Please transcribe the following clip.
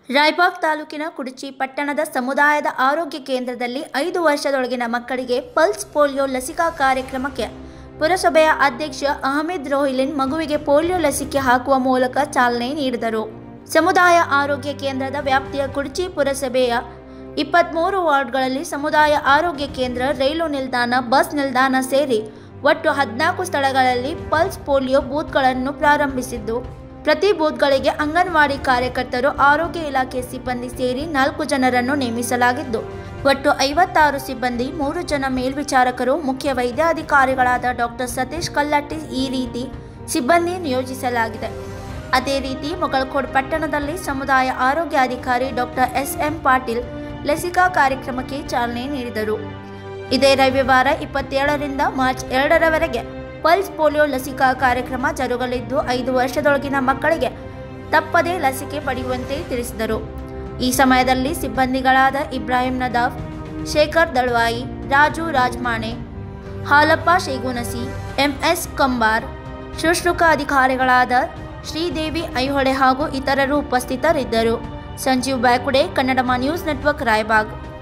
ರಾಯಬಾಗ್ ತಾಲೂಕಿನ ಕುಡಚಿ ಪಟ್ಟಣದ ಸಮುದಾಯದ ಆರೋಗ್ಯ ಕೇಂದ್ರದಲ್ಲಿ ಐದು ವರ್ಷದೊಳಗಿನ ಮಕ್ಕಳಿಗೆ ಪಲ್ಸ್ ಪೋಲಿಯೋ ಲಸಿಕಾ ಕಾರ್ಯಕ್ರಮಕ್ಕೆ ಪುರಸಭೆಯ ಅಧ್ಯಕ್ಷ ಅಹಮದ್ ರೋಹಿಲಿನ್ ಮಗುವಿಗೆ ಪೋಲಿಯೋ ಲಸಿಕೆ ಹಾಕುವ ಮೂಲಕ ಚಾಲನೆ ನೀಡಿದರು ಸಮುದಾಯ ಆರೋಗ್ಯ ಕೇಂದ್ರದ ವ್ಯಾಪ್ತಿಯ ಕುಡಚಿ ಪುರಸಭೆಯ ಇಪ್ಪತ್ತ್ಮೂರು ವಾರ್ಡ್ಗಳಲ್ಲಿ ಸಮುದಾಯ ಆರೋಗ್ಯ ಕೇಂದ್ರ ರೈಲು ನಿಲ್ದಾಣ ಬಸ್ ನಿಲ್ದಾಣ ಸೇರಿ ಒಟ್ಟು ಹದಿನಾಲ್ಕು ಸ್ಥಳಗಳಲ್ಲಿ ಪಲ್ಸ್ ಪೋಲಿಯೋ ಬೂತ್ಗಳನ್ನು ಪ್ರಾರಂಭಿಸಿದ್ದು ಪ್ರತಿ ಬೂತ್ಗಳಿಗೆ ಅಂಗನವಾಡಿ ಕಾರ್ಯಕರ್ತರು ಆರೋಗ್ಯ ಇಲಾಖೆ ಸಿಬ್ಬಂದಿ ಸೇರಿ ನಾಲ್ಕು ಜನರನ್ನು ನೇಮಿಸಲಾಗಿದ್ದು ಒಟ್ಟು ಐವತ್ತಾರು ಸಿಬ್ಬಂದಿ ಮೂರು ಜನ ಮೇಲ್ವಿಚಾರಕರು ಮುಖ್ಯ ವೈದ್ಯಾಧಿಕಾರಿಗಳಾದ ಡಾಕ್ಟರ್ ಸತೀಶ್ ಕಲ್ಲಟ್ಟಿ ಈ ರೀತಿ ಸಿಬ್ಬಂದಿ ನಿಯೋಜಿಸಲಾಗಿದೆ ಅದೇ ರೀತಿ ಮೊಗಳಕೋಡ್ ಪಟ್ಟಣದಲ್ಲಿ ಸಮುದಾಯ ಆರೋಗ್ಯ ಅಧಿಕಾರಿ ಡಾಕ್ಟರ್ ಎಸ್ ಎಂ ಪಾಟೀಲ್ ಲಸಿಕಾ ಕಾರ್ಯಕ್ರಮಕ್ಕೆ ಚಾಲನೆ ನೀಡಿದರು ಇದೇ ರವಿವಾರ ಇಪ್ಪತ್ತೇಳರಿಂದ ಮಾರ್ಚ್ ಎರಡರವರೆಗೆ ಪಲ್ಸ್ ಪೋಲಿಯೋ ಲಸಿಕಾ ಕಾರ್ಯಕ್ರಮ ಜರುಗಲಿದ್ದು ಐದು ವರ್ಷದೊಳಗಿನ ಮಕ್ಕಳಿಗೆ ತಪ್ಪದೇ ಲಸಿಕೆ ಪಡೆಯುವಂತೆ ತಿಳಿಸಿದರು ಈ ಸಮಯದಲ್ಲಿ ಸಿಬ್ಬಂದಿಗಳಾದ ಇಬ್ರಾಹಿಂ ನದಾಫ್ ಶೇಖರ್ ದಳ್ವಾಯಿ ರಾಜು ರಾಜ್ಮಾಣೆ ಹಾಲಪ್ಪ ಶೇಗುನಸಿ ಎಂಎಸ್ ಕಂಬಾರ್ ಶುಶ್ರೂಷಕ ಅಧಿಕಾರಿಗಳಾದ ಶ್ರೀದೇವಿ ಐಹೊಳೆ ಹಾಗೂ ಇತರರು ಉಪಸ್ಥಿತರಿದ್ದರು ಸಂಜೀವ್ ಬ್ಯಾಕುಡೆ ಕನ್ನಡಮ ನ್ಯೂಸ್ ನೆಟ್ವರ್ಕ್ ರಾಯಬಾಗ್